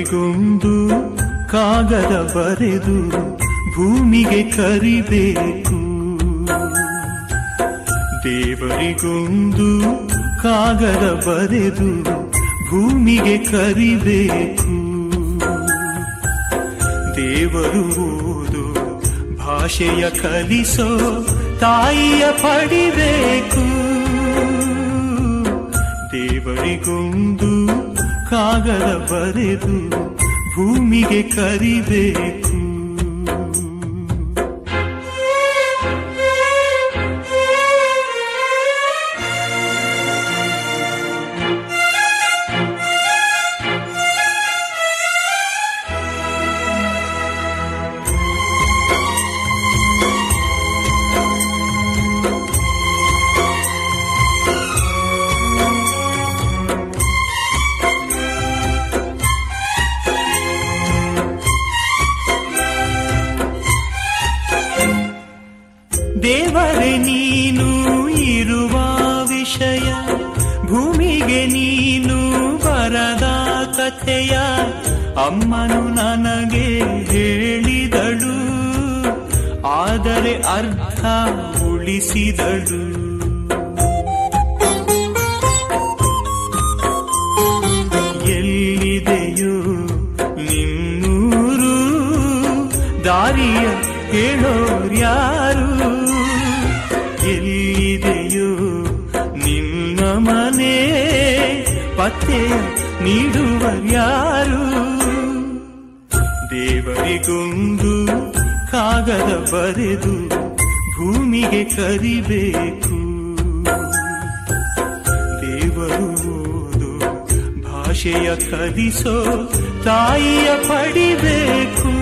ದೇವರಿಗೊಂದು ಕಾಗದ ಬರೆದು ಭೂಮಿಗೆ ಕರಿಬೇಕು ದೇವರಿಗೊಂದು ಕಾಗದ ಬರೆದು ಭೂಮಿಗೆ ಕರಿಬೇಕು ದೇವರು ಓದು ಭಾಷೆಯ ಕಲಿಸೋ ತಾಯಿಯ ಪಡಿಬೇಕು ದೇವರಿಗೊಂದು ಕಾಗದ ಬರೆದು ಭೂಮಿಗೆ ಕರಿಬೇಕು ದೇವರೇ ನೀನು ಇರುವ ವಿಷಯ ಭೂಮಿಗೆ ನೀನು ಬರದ ಕಥೆಯ ಅಮ್ಮನು ನನಗೆ ಹೇಳಿದಳು ಆದರೆ ಅರ್ಥ ಉಳಿಸಿದಳು ಎಲ್ಲಿದೆಯೋ ನಿನ್ನೂರು ದಾರಿಯ ಹೇಳೋರ್ಯಾರು ಎಲ್ಲಿದೆಯೋ ನಿನ್ನ ಮನೆ ಪತ್ತೆಯ ನೀಡುವರ್ಯಾರು ದೇವರಿಗೊಂದು ಕಾಗದ ಬರೆದು ಭೂಮಿಗೆ ಕರಿಬೇಕು ದೇವರು ಓದು ಭಾಷೆಯ ಕಲಿಸೋ ತಾಯಿಯ ಪಡಿಬೇಕು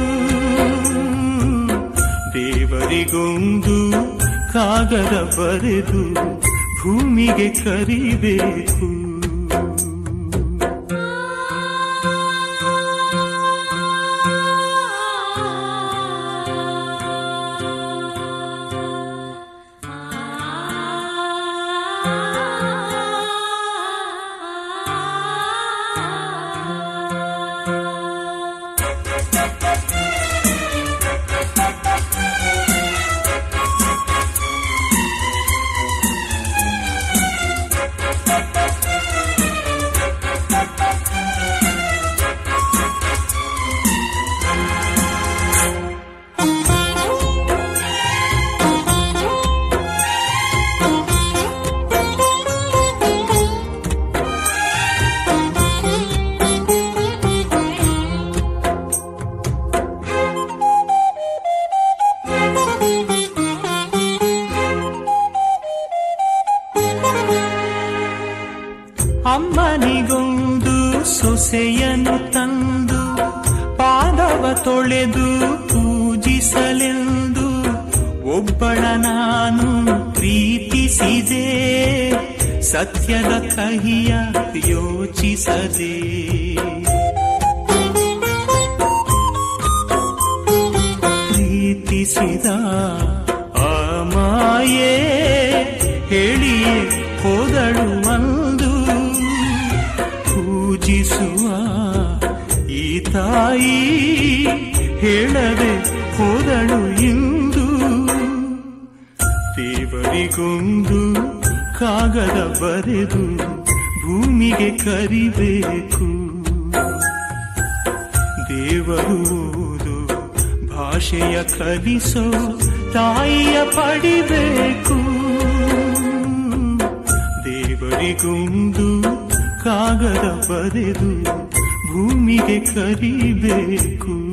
ದೇವರಿಗೊಂದು ಕಾಗದ ಬರೆದು ಭೂಮಿಗೆ ಕರಿಬೇಕು ಅಮ್ಮನಿಗೊಂದು ಸೊಸೆಯನ್ನು ತಂದು ಪಾದವ ತೊಳೆದು ಪೂಜಿಸಲೆಂದು ಒಬ್ಬಳ ನಾನು ಪ್ರೀತಿಸಿದೆ ಸತ್ಯದ ಕಹಿಯ ಯೋಚಿಸದೆ ಪ್ರೀತಿಸಿದ ಆ ಮಾಯೆ ಹೇಳಿಯೇ ಹೋದಳು ಒಂದು ಪೂಜಿಸುವ ಈ ತಾಯಿ ಹೇಳದೆ ಹೋದಳು ಇಂದು ದೇವರಿಗೊಂದು ಕಾಗದ ಬರೆದು ಭೂಮಿಗೆ ಕರಿಬೇಕು ದೇವರು ಓದು ಭಾಷೆಯ ಕಲಿಸೋ ತಾಯಿಯ ಪಡಿಬೇಕು ದೇವರಿಗೊಂದು ಕಾಗದ ಬರೆದು ಭೂಮಿಗೆ ಕರಿಬೇಕು